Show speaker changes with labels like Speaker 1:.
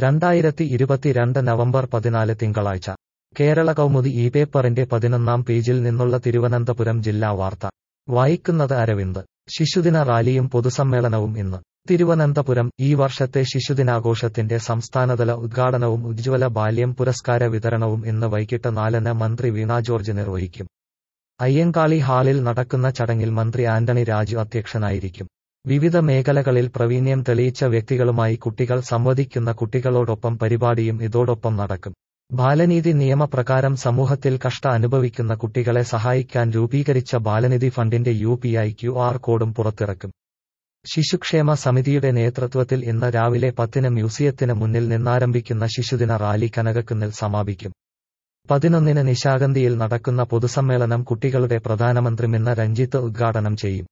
Speaker 1: രണ്ടായിരത്തി ഇരുപത്തിരണ്ട് നവംബർ പതിനാല് തിങ്കളാഴ്ച കേരള കൗമുദി ഈ പേപ്പറിന്റെ പതിനൊന്നാം പേജിൽ നിന്നുള്ള തിരുവനന്തപുരം ജില്ലാ വാർത്ത വായിക്കുന്നത് അരവിന്ദ് ശിശുദിന റാലിയും പൊതുസമ്മേളനവും ഇന്ന് തിരുവനന്തപുരം ഈ വർഷത്തെ ശിശുദിനാഘോഷത്തിന്റെ സംസ്ഥാനതല ഉദ്ഘാടനവും ഉജ്ജ്വല ബാല്യം പുരസ്കാര വിതരണവും ഇന്ന് വൈകിട്ട് നാലിന് മന്ത്രി വീണ ജോർജ് നിർവഹിക്കും അയ്യങ്കാളി ഹാളിൽ നടക്കുന്ന ചടങ്ങിൽ മന്ത്രി ആന്റണി രാജു അധ്യക്ഷനായിരിക്കും വിവിധ മേഖലകളിൽ പ്രവീണ്യം തെളിയിച്ച വ്യക്തികളുമായി കുട്ടികൾ സംവദിക്കുന്ന കുട്ടികളോടൊപ്പം പരിപാടിയും ഇതോടൊപ്പം നടക്കും ബാലനീതി നിയമപ്രകാരം സമൂഹത്തിൽ കഷ്ട അനുഭവിക്കുന്ന കുട്ടികളെ സഹായിക്കാൻ രൂപീകരിച്ച ബാലനിധി ഫണ്ടിന്റെ U P I Q R കോഡും പുറത്തിറക്കും ശിശുക്ഷേമ സമിതിയുടെ നേതൃത്വത്തിൽ ഇന്ന് രാവിലെ പത്തിന് മ്യൂസിയത്തിന് മുന്നിൽ നിന്നാരംഭിക്കുന്ന ശിശുദിന റാലി കനകക്കുന്നിൽ സമാപിക്കും പതിനൊന്നിന് നിശാഗന്ധിയിൽ നടക്കുന്ന പൊതുസമ്മേളനം കുട്ടികളുടെ പ്രധാനമന്ത്രി മിന്ന രഞ്ജിത്ത് ഉദ്ഘാടനം ചെയ്യും